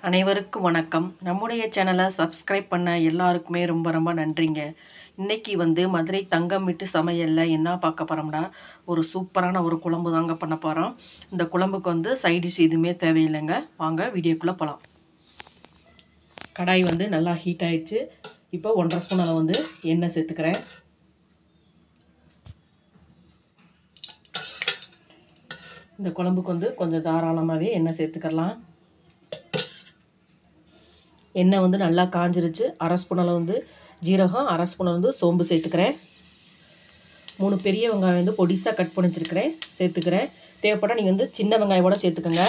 அனைவருக்கும் வணக்கம் நம்முடைய சேனலை சப்ஸ்கிரைப் பண்ண எல்லாருக்குமே ரொம்ப ரொம்ப நன்றிங்க இன்னைக்கு வந்து மதுரை தங்கம் விட்டு சமையலில் என்ன பார்க்க போகிறோம்னா ஒரு சூப்பரான ஒரு குழம்பு தாங்க பண்ண போகிறோம் இந்த குழம்புக்கு வந்து சைடிஷ் எதுவுமே தேவையில்லைங்க வாங்க வீடியோக்குள்ளே போகலாம் கடாய் வந்து நல்லா ஹீட் ஆயிடுச்சு இப்போ ஒன்றரை ஸ்பூன் அளவு வந்து எண்ணெய் சேர்த்துக்கிறேன் இந்த குழம்புக்கு வந்து கொஞ்சம் தாராளமாகவே எண்ணெய் சேர்த்துக்கலாம் எண்ணெய் வந்து நல்லா காஞ்சிருச்சு அரை ஸ்பூன் அளவு வந்து ஜீரகம் அரை ஸ்பூன் வந்து சோம்பு சேர்த்துக்கிறேன் மூணு பெரிய வெங்காயம் வந்து பொடிசாக கட் பண்ணி வச்சுருக்கிறேன் சேர்த்துக்கிறேன் தேவைப்பட்டால் நீங்கள் வந்து சின்ன வெங்காயம் கூட சேர்த்துக்கோங்க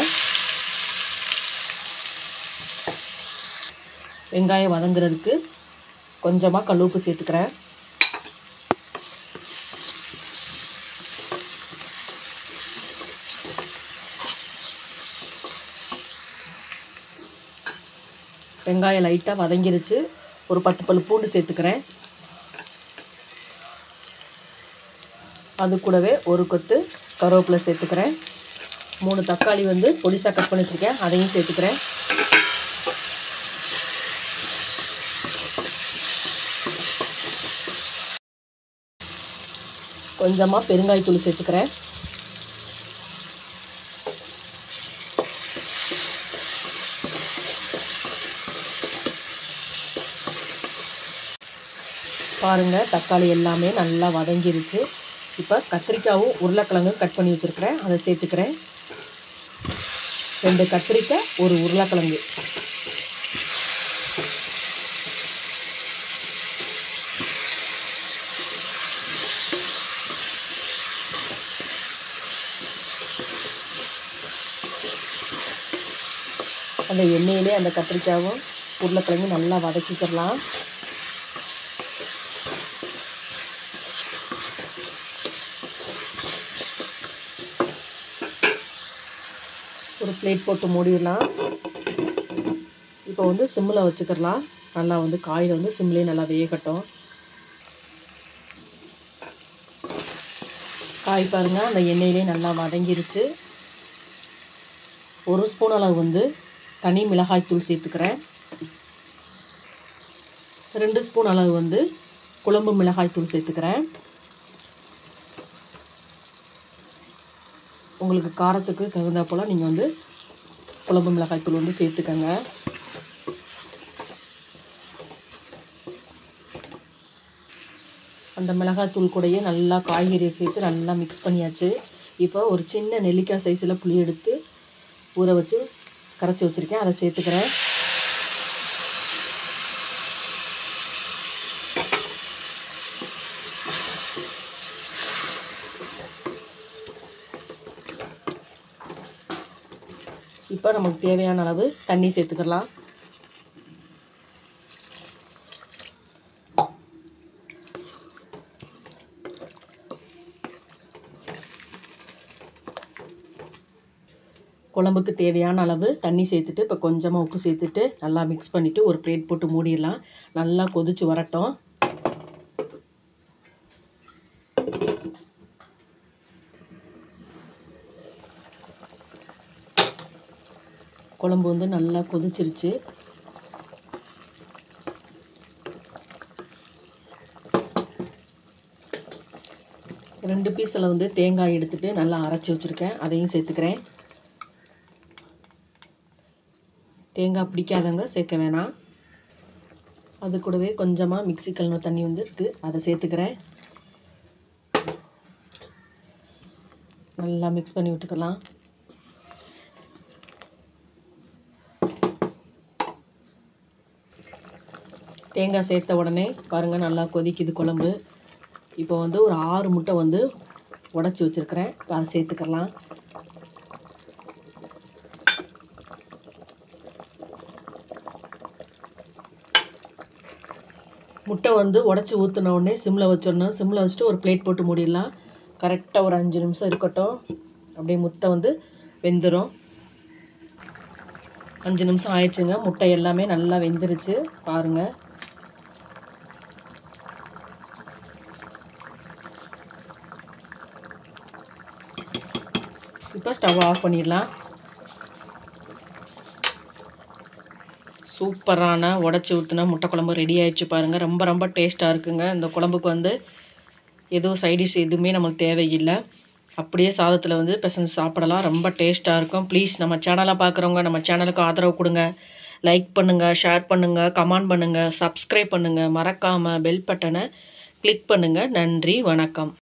வெங்காயம் வதங்குறதுக்கு கொஞ்சமாக கல்லுப்பு சேர்த்துக்கிறேன் வெங்காயம் லைட்டாக வதங்கிருச்சு ஒரு பத்து பல் பூண்டு சேர்த்துக்கிறேன் அது கூடவே ஒரு கொத்து கருவேப்பிலை சேர்த்துக்கிறேன் மூணு தக்காளி வந்து பொடிசாக கட் பண்ணி வச்சுருக்கேன் அதையும் சேர்த்துக்கிறேன் கொஞ்சமாக பெருங்காயத்தூள் சேர்த்துக்கிறேன் பாருங்கள் தக்காளி எல்லாமே நல்லா வதங்கிருச்சு இப்போ கத்திரிக்காவும் உருளைக்கிழங்கும் கட் பண்ணி வச்சுருக்கிறேன் அதை சேர்த்துக்கிறேன் ரெண்டு கத்திரிக்காய் ஒரு உருளைக்கிழங்கு அந்த எண்ணெயிலே அந்த கத்திரிக்காயும் உருளைக்கிழங்கும் நல்லா வதக்கிக்கிறலாம் ஒரு பிளேட் போட்டு மூடிடலாம் இப்போ வந்து சிம்மில் வச்சுக்கிறலாம் நல்லா வந்து காயில் வந்து சிம்லேயே நல்லா வேகட்டும் காய் பாருங்கள் அந்த எண்ணெயிலே நல்லா வதங்கிருச்சு ஒரு ஸ்பூன் அளவு வந்து தனி மிளகாய் தூள் சேர்த்துக்கிறேன் ரெண்டு ஸ்பூன் அளவு வந்து குழம்பு மிளகாய் தூள் சேர்த்துக்கிறேன் உங்களுக்கு காரத்துக்கு தகுந்தா போல் நீங்கள் வந்து குழம்பு மிளகாய் தூள் வந்து சேர்த்துக்கங்க அந்த மிளகாய் தூள் கூடயே நல்லா காய்கறியை சேர்த்து நல்லா மிக்ஸ் பண்ணியாச்சு இப்போ ஒரு சின்ன நெல்லிக்காய் சைஸில் புளி எடுத்து ஊற வச்சு கரைச்சி வச்சுருக்கேன் அதை சேர்த்துக்கிறேன் இப்போ நமக்கு தேவையான அளவு தண்ணி சேர்த்துக்கலாம் குழம்புக்கு தேவையான அளவு தண்ணி சேர்த்துட்டு இப்போ கொஞ்சமாக உப்பு சேர்த்துட்டு நல்லா மிக்ஸ் பண்ணிவிட்டு ஒரு பிளேட் போட்டு மூடிடலாம் நல்லா கொதிச்சு வரட்டும் குழம்பு வந்து நல்லா கொதிச்சிருச்சு ரெண்டு பீஸில் வந்து தேங்காய் எடுத்துகிட்டு நல்லா அரைச்சி வச்சுருக்கேன் அதையும் சேர்த்துக்கிறேன் தேங்காய் பிடிக்காதவங்க சேர்க்க வேணாம் அது கூடவே கொஞ்சமாக மிக்சி கழுவின தண்ணி வந்து இருக்குது அதை சேர்த்துக்கிறேன் நல்லா மிக்ஸ் பண்ணி விட்டுக்கலாம் தேங்காய் சேர்த்த உடனே பாருங்கள் நல்லா கொதிக்குது குழம்பு இப்போ வந்து ஒரு ஆறு முட்டை வந்து உடச்சி வச்சுருக்கிறேன் அதை சேர்த்துக்கலாம் முட்டை வந்து உடச்சி ஊற்றின உடனே சிம்மில் வச்சிடணும் சிம்மில் வச்சுட்டு ஒரு பிளேட் போட்டு மூடிடலாம் கரெக்டாக ஒரு அஞ்சு நிமிஷம் இருக்கட்டும் அப்படியே முட்டை வந்து வெந்துடும் அஞ்சு நிமிஷம் ஆயிடுச்சுங்க முட்டை எல்லாமே நல்லா வெந்துருச்சு பாருங்கள் இப்போ ஸ்டவ் ஆஃப் பண்ணிடலாம் சூப்பரான உடச்சி ஊற்றின முட்டை குழம்பு ரெடி ஆயிடுச்சு பாருங்கள் ரொம்ப ரொம்ப டேஸ்ட்டாக இருக்குங்க இந்த குழம்புக்கு வந்து எதுவும் சைடிஷ் எதுவுமே நம்மளுக்கு தேவையில்லை அப்படியே சாதத்தில் வந்து பிசைஞ்சு சாப்பிடலாம் ரொம்ப டேஸ்ட்டாக இருக்கும் ப்ளீஸ் நம்ம சேனலை பார்க்குறவங்க நம்ம சேனலுக்கு ஆதரவு கொடுங்க லைக் பண்ணுங்கள் ஷேர் பண்ணுங்கள் கமெண்ட் பண்ணுங்கள் சப்ஸ்கிரைப் பண்ணுங்கள் மறக்காமல் பெல் பட்டனை கிளிக் பண்ணுங்கள் நன்றி வணக்கம்